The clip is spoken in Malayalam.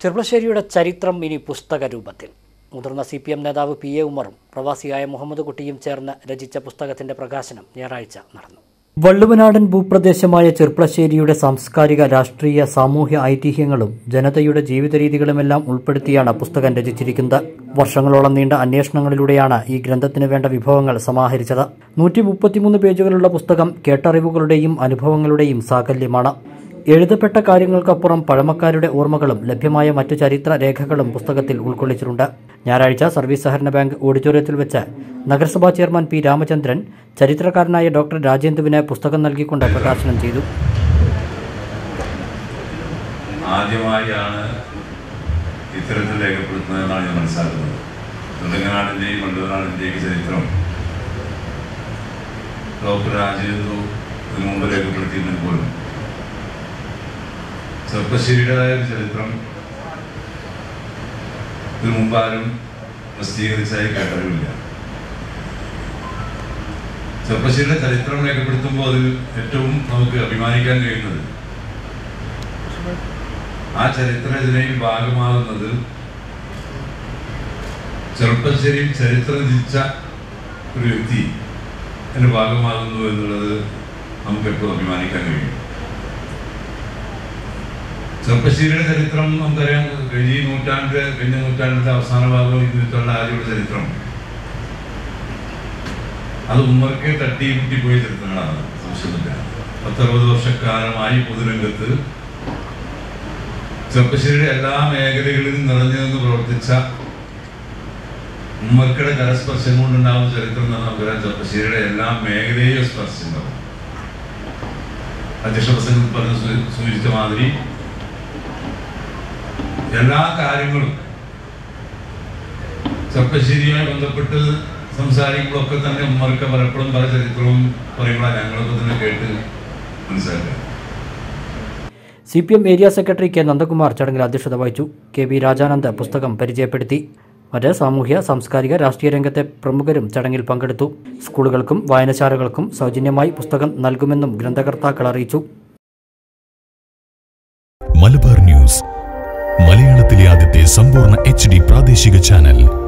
ചെറുപ്പശ്ശേരിയുടെ ചരിത്രം ഇനി പുസ്തക രൂപത്തിൽ മുതിർന്ന സി പി എം നേതാവ് പി എ ഉമറും പ്രവാസിയായ മുഹമ്മദ് കുട്ടിയും ചേർന്ന് രചിച്ച പുസ്തകത്തിന്റെ പ്രകാശനം ഞായറാഴ്ച നടന്നു വള്ളുവനാടൻ ഭൂപ്രദേശമായ ചെർപ്പളശ്ശേരിയുടെ സാംസ്കാരിക രാഷ്ട്രീയ സാമൂഹ്യ ഐതിഹ്യങ്ങളും ജനതയുടെ ജീവിത രീതികളുമെല്ലാം ഉൾപ്പെടുത്തിയാണ് പുസ്തകം രചിച്ചിരിക്കുന്നത് വർഷങ്ങളോളം നീണ്ട അന്വേഷണങ്ങളിലൂടെയാണ് ഈ ഗ്രന്ഥത്തിന് വേണ്ട വിഭവങ്ങൾ സമാഹരിച്ചത് നൂറ്റി മുപ്പത്തിമൂന്ന് പേജുകളുള്ള പുസ്തകം കേട്ടറിവുകളുടെയും അനുഭവങ്ങളുടെയും സാകല്യമാണ് എഴുതപ്പെട്ട കാര്യങ്ങൾക്കപ്പുറം പഴമക്കാരുടെ ഓർമ്മകളും ലഭ്യമായ മറ്റു ചരിത്ര രേഖകളും പുസ്തകത്തിൽ ഉൾക്കൊള്ളിച്ചിട്ടുണ്ട് ഞായറാഴ്ച സർവീസ് സഹകരണ ബാങ്ക് ഓഡിറ്റോറിയത്തിൽ വെച്ച് നഗരസഭാ ചെയർമാൻ പി രാമചന്ദ്രൻ ചരിത്രകാരനായ ഡോക്ടർ രാജേന്ദുവിന് പുസ്തകം നൽകിക്കൊണ്ട് പ്രകാശനം ചെയ്തു ആദ്യമായാണ് ഇത്തരത്തിൽ രേഖപ്പെടുത്തുന്നതെന്നാണ് ഞാൻ മനസ്സിലാക്കുന്നത് നെടുങ്ങനാടിൻ്റെയും വള്ളുവനാടിൻ്റെയും ചരിത്രം ഡോക്ടർ രാജേന്ദ്രു ഇതിനു മുമ്പ് രേഖപ്പെടുത്തിയിരുന്നെങ്കിൽ പോലും ചെറുപ്പശ്ശേരിയുടേതായ ഒരു ചരിത്രം ഇതിനു മുമ്പ് ആരും പ്രസിദ്ധീകരിച്ചായി കേട്ടറിവില്ല ചെറുപ്പശ്ശേരിയുടെ ചരിത്രം രേഖപ്പെടുത്തുമ്പോൾ അതിൽ ഏറ്റവും നമുക്ക് അഭിമാനിക്കാൻ കഴിയുന്നത് ആ ചരിത്രരചനയിൽ ഭാഗമാകുന്നത് ചെറുപ്പശ്ശേരിയിൽ ചരിത്രം രചിച്ച ഒരു വ്യക്തി അതിന് ഭാഗമാകുന്നു എന്നുള്ളത് നമുക്ക് എപ്പോഴും അഭിമാനിക്കാൻ കഴിയും ചെറുപ്പശ്ശേരിയുടെ ചരിത്രം നമുക്കറിയാം കഴിഞ്ഞ ഈ നൂറ്റാണ്ട് കഴിഞ്ഞ നൂറ്റാണ്ടിന്റെ അവസാന ഭാഗം ഈ നൂറ്റാണ്ട് ആദ്യയുടെ ചരിത്രം അത് ഉമ്മർക്ക് തട്ടി മുട്ടി പോയ ചരിത്രങ്ങളാണ് സംശയമില്ല പത്തറുപത് വർഷക്കാലമായി പൊതുരംഗത്ത് ചെറുപ്പശ്ശേരിയുടെ എല്ലാ മേഖലകളിലും നിറഞ്ഞു നിന്ന് പ്രവർത്തിച്ച ഉമ്മർക്കയുടെ കരസ്പർശം കൊണ്ടുണ്ടാവുന്ന ചരിത്രം എന്ന് നമുക്കറിയാം ചെറുപ്പശ്ശേരിയുടെ എല്ലാ മേഖലയെയും സ്പർശിച്ചിട്ടുണ്ടാവും അധ്യക്ഷ പ്രസംഗത്തിൽ പറഞ്ഞ സൂ- സൂചിച്ച മാതിരി എല്ലാ കാര്യങ്ങളും ചെറുപ്പശ്ശേരിയുമായി ബന്ധപ്പെട്ട് സംസാരിക്കുമ്പോഴൊക്കെ തന്നെ ഉമ്മർക്ക് പലപ്പോഴും പല ചരിത്രവും പറയുമ്പോഴാണ് ഞങ്ങളൊക്കെ തന്നെ കേട്ട് മനസ്സിലാക്കുക C P M area secretary K Nandakumar ചടങ്ങിൽ അധ്യക്ഷത വഹിച്ചു കെ വി രാജാനന്ദ് പുസ്തകം പരിചയപ്പെടുത്തി മറ്റ് സാമൂഹ്യ സാംസ്കാരിക രാഷ്ട്രീയ രംഗത്തെ പ്രമുഖരും ചടങ്ങിൽ പങ്കെടുത്തു സ്കൂളുകൾക്കും വായനശാലകൾക്കും സൗജന്യമായി പുസ്തകം നൽകുമെന്നും ഗ്രന്ഥകർത്താക്കൾ അറിയിച്ചു മലബാർ ന്യൂസ് മലയാളത്തിലെ ആദ്യത്തെ സമ്പൂർണ്ണ എച്ച് ഡി പ്രാദേശിക ചാനൽ